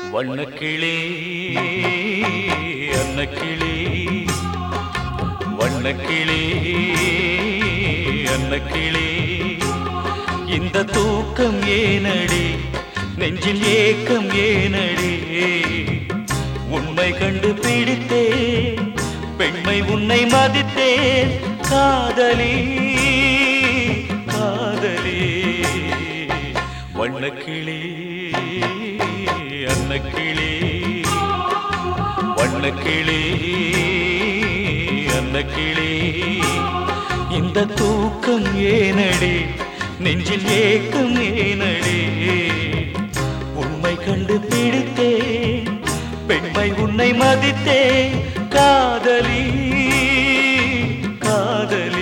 வண்ணக்கிளி அன்னக்கிளி வண்ணக்கிளி அன்னக்கிளி இந்த தூக்கம் ஏனடி நெஞ்சில் ஏக்கம் ஏனடி உண்மை கண்டு பிடித்தேன் பெண்மை உன்னை மதித்தேன் காதலி காதலி வண்ணக்கிளி அன்னக்கிளி வண்ணக்கிளி அன்னக்கிளி இந்த தூக்கம் ஏனடி நெஞ்சில் ஏக்கம் ஏனடி உண்மை கண்டு பிடித்தேன் பெண்மை உன்னை மதித்தேன் காதலி காதலி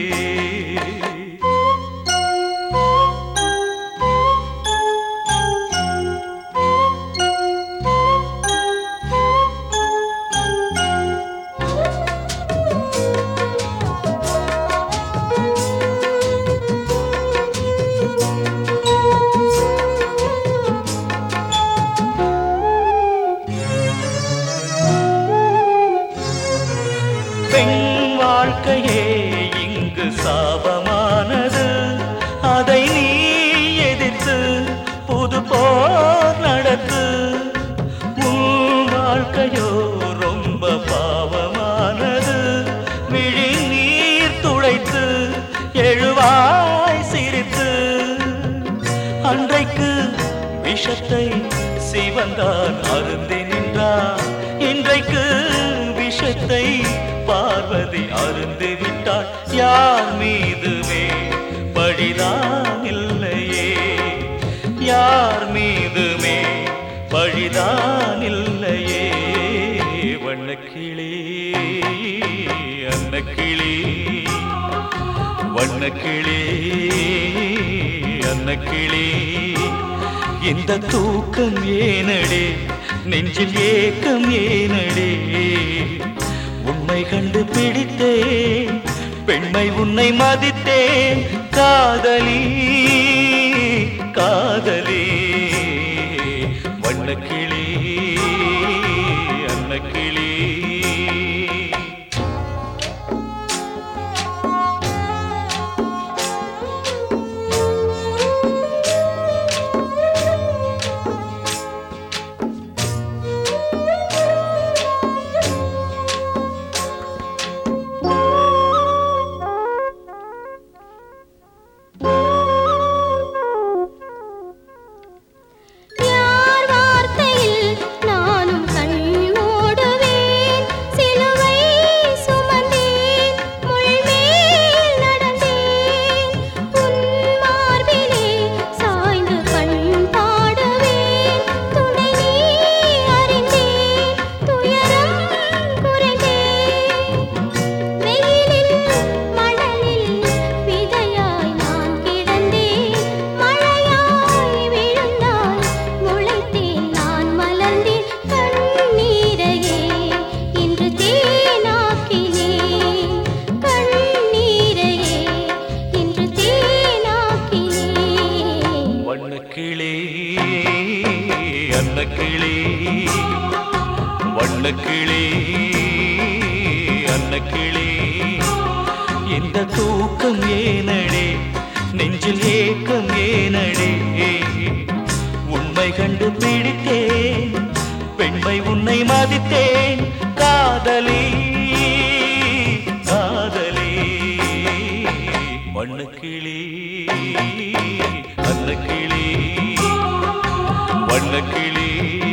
பெண் வாழ்க்கையே இங்கு சாபமானது அதை நீ எதிர்த்து புது போர் நடத்து உன் வாழ்க்கையோ ரொம்ப பாவமானது விழி நீர் துடைத்து எழுவாய் சிரித்து அன்றைக்கு விஷத்தை சிவந்தான் அருந்தி நின்றார் இன்றைக்கு விஷத்தை பார்வதி அருந்து விட்டாள் யார் மீதுமே பழிதான் இல்லையே யார் மீதுமே பழிதான் இல்லையே வண்ணக்கிளி அன்னக்கிளி வண்ணக்கிளி அன்னக்கிளி இந்த தூக்கம் ஏனடே நெஞ்சில் ஏக்கம் ஏனடே உண்மை கண்டு பிடித்தேன் பெண்மை உன்னை மதித்தேன் காதலி காதலி வண்ணக்கிளி அன்னக்கிளி யார் வார்த்தையில் நானும் கண் மூடுவேன் சிலுவை சுமந்தேன் முள்மேல் நடந்தேன் உன் மார்பிலே சாய்ந்து கண் பாடுவேன் துணை நீ அறிந்தேன் துயரம் குறைந்தேன் வெயிலில் மணலில் விதையாய் நான் கிடந்தேன் மழையாய் விழுந்தாய் முளைத்தேன் நான் மலர்ந்தேன் கண்ணீரையே இன்று தேனாக்கினேன் கண்ணீரையே இன்று தேனாக்கினேன் வண்ணக்கிளி அன்னக்கிளி வண்ணக்கிளி அன்னக்கிளி இந்த தூக்கம் ஏனடே நெஞ்சில் ஏக்கம் ஏனடே உண்மை கண்டு பிடித்தேன் பெண்மை உன்னை மதித்தேன் காதலி காதலி வண்ணக்கிளி அன்னக்கிளி வண்ணக்கிளி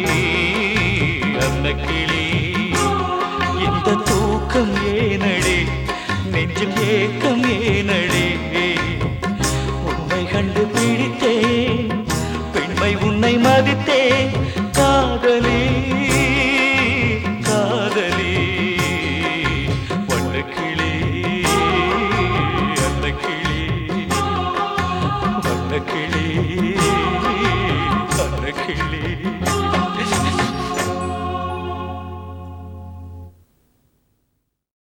அன்னக்கிளி இந்த தூக்கம் ஏனடே நெஞ்சில் ஏக்கம் ஏனடே உண்மை கண்டு பிடித்தேன் பெண்மை உன்னை மதித்தேன் காதலி காதலி வண்ணக்கிளி அன்னக்கிளி வண்ணக்கிளி அன்னக்கிளி